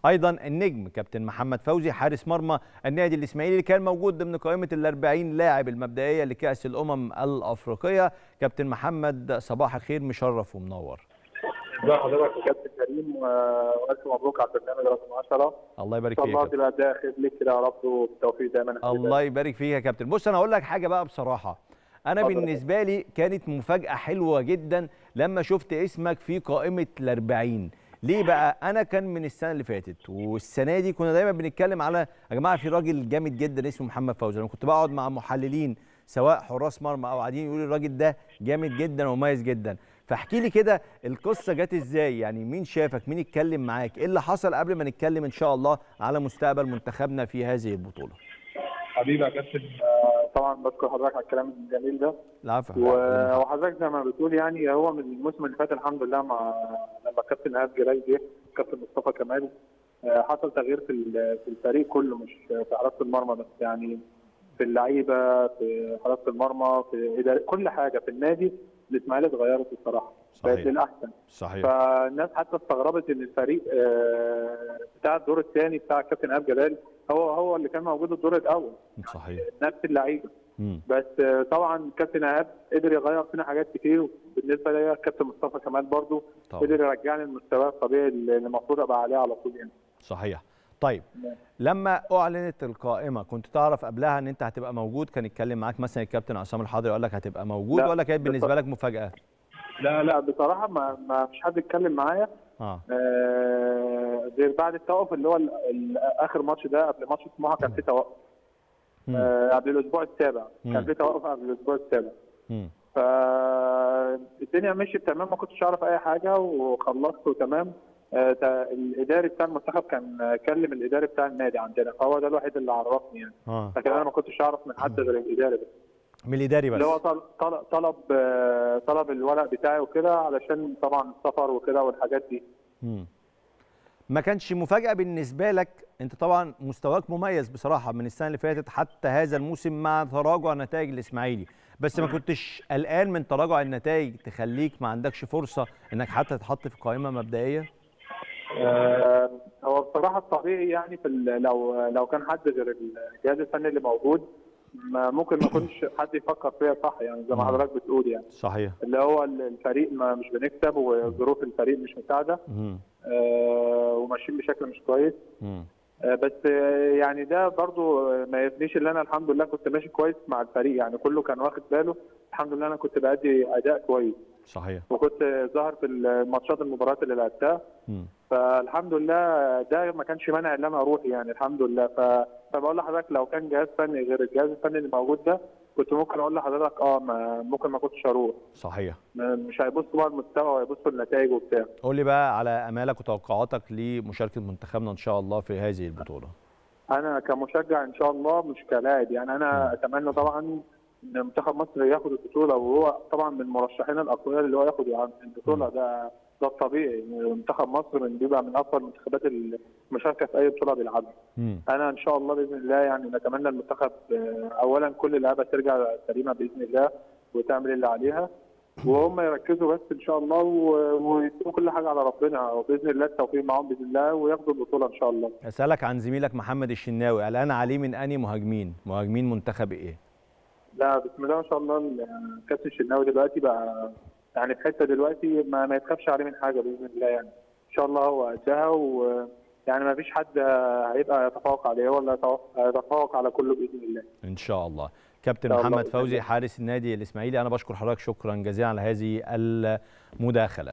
ايضا النجم كابتن محمد فوزي حارس مرمى النادي الاسماعيلي اللي كان موجود ضمن قائمه ال 40 لاعب المبدئيه لكاس الامم الافريقيه كابتن محمد صباح الخير مشرف ومنور ازي حضرتك يا كابتن كريم والف مبروك على البرنامج رقم 10 الله يبارك ان فيك شاء يا الله كابتن. تبقى ده خير ليك كده يا رب وبالتوفيق دايما الله يبارك فيك يا كابتن بص انا اقول لك حاجه بقى بصراحه انا اتفضل يا بالنسبه لي كانت مفاجاه حلوه جدا لما شفت اسمك في قائمه ال40 ليه بقى انا كان من السنه اللي فاتت والسنه دي كنا دايما بنتكلم على يا جماعه في راجل جامد جدا اسمه محمد فوزي انا كنت بقعد مع محللين سواء حراس مرمى او قاعدين يقولوا الراجل ده جامد جدا ومميز جدا فاحكي لي كده القصه جت ازاي يعني مين شافك مين اتكلم معاك ايه اللي حصل قبل ما نتكلم ان شاء الله على مستقبل منتخبنا في هذه البطوله حبيبي يا كابتن آه، طبعا بشكر حضرتك على الكلام الجميل ده العفو و- وحضرتك زي ما بتقول يعني هو من الموسم اللي فات الحمد لله مع لما كابتن ايهاب جلال جه كابتن مصطفى كمال آه، حصل تغيير في ال- في الفريق كله مش في حراسه المرمى بس يعني في اللعيبه في حراسه المرمى في إدارة كل حاجه في النادي الاسماعيلي اتغيرت الصراحه بقت صحيح للاحسن صحيح فالناس حتى استغربت ان الفريق آه، بتاع الدور الثاني بتاع كابتن ايهاب جلال هو هو اللي كان موجود الدور الاول صحيح نفس اللعيبه مم. بس آه، طبعا كابتن ايهاب قدر يغير فينا حاجات كتير بالنسبه ليا كابتن مصطفى كمال برضو طبعا قدر يرجعني للمستوى الطبيعي اللي المفروض ابقى عليه على طول يعني صحيح طيب نعم. لما اعلنت القائمه كنت تعرف قبلها ان انت هتبقى موجود كان يتكلم معاك مثلا الكابتن عصام الحضري وقال لك هتبقى موجود لا، ولا كانت بالنسبه بصراحة. لك مفاجاه لا لا بصراحه ما, ما فيش حد اتكلم معايا اه آه، غير بعد التوقف اللي هو ال- ال- اخر ماتش ده قبل ماتش سموحه كان في توقف مم. آه، قبل الاسبوع السابع مم. كان في توقف قبل الاسبوع السابع مم. فالدنيا مشيت تمام ما كنتش اعرف اي حاجه وخلصت وتمام آه، تا- الاداري بتاع المنتخب كان آه، كلم الاداري بتاع النادي عندنا فهو ده الوحيد اللي عرفني يعني اه لكن انا ما كنتش اعرف من حد غير الاداري بس من الاداري بس اللي هو طل- طلب طلب آه، طلب الورق بتاعي وكده علشان طبعا السفر وكده والحاجات دي مم. ما كانش مفاجاه بالنسبه لك انت طبعا مستواك مميز بصراحه من السنه اللي فاتت حتى هذا الموسم مع تراجع نتائج الاسماعيلي بس ما كنتش قلقان من تراجع النتائج تخليك ما عندكش فرصه انك حتى تتحط في قائمه مبدئيه آه، هو بصراحه الطبيعي يعني في ال- لو لو كان حد غير الجهاز الفني اللي موجود ما ممكن ما كنتش حد يفكر فيا صح يعني زي ما مم. حضرتك بتقول يعني صحيح اللي هو الفريق ما مش بنكسب وظروف الفريق مش مساعده مم. آه، وماشيين بشكل مش كويس مم. آه، بس آه، يعني ده برضو آه، ما يفنيش اللي انا الحمد لله كنت ماشي كويس مع الفريق يعني كله كان واخد باله الحمد لله انا كنت بادي اداء كويس صحيح وكنت ظاهر في الماتشات المباريات اللي لعبتها مم. فالحمد لله ده ما كانش مانع ان انا اروح يعني الحمد لله ف... فبقول لحضرتك لو كان جهاز فني غير الجهاز الفني اللي موجود ده كنت ممكن اقول لحضرتك اه ما ممكن ما كنتش اروح صحيح ما- مش هيبصوا بقى المستوى وهيبصوا النتائج وبتاع قول لي بقى على امالك وتوقعاتك لمشاركه منتخبنا ان شاء الله في هذه البطوله انا كمشجع ان شاء الله مش كلاعب يعني انا اتمنى طبعا ان منتخب مصر ياخد البطوله وهو طبعا من المرشحين الاقوياء اللي هو ياخد يعني البطوله ده ده الطبيعي منتخب مصر من بيبقى من افضل المنتخبات المشاركه في اي بطوله بيلعبها مم. انا ان شاء الله باذن الله يعني نتمنى المنتخب آه، اولا كل اللعيبه ترجع سليمه باذن الله وتعمل اللي عليها وهم يركزوا بس ان شاء الله و- ويسيبوا كل حاجه على ربنا وباذن الله التوفيق معاهم باذن الله وياخدوا البطوله ان شاء الله اسالك عن زميلك محمد الشناوي قلقان عليه من اني مهاجمين مهاجمين منتخب ايه لا بسم الله ما شاء الله الكابتن الشناوي دلوقتي بقى يعني في حته دلوقتي ما, ما يتخافش عليه من حاجه باذن الله يعني ان شاء الله هو قدها و يعني ما فيش حد هيبقى يتفوق عليه ولا يتفوق- يتفوق على كله باذن الله ان شاء الله كابتن إن شاء الله محمد بإذن فوزي الله. حارس النادي الاسماعيلي انا بشكر حضرتك شكرا جزيلا على هذه المداخله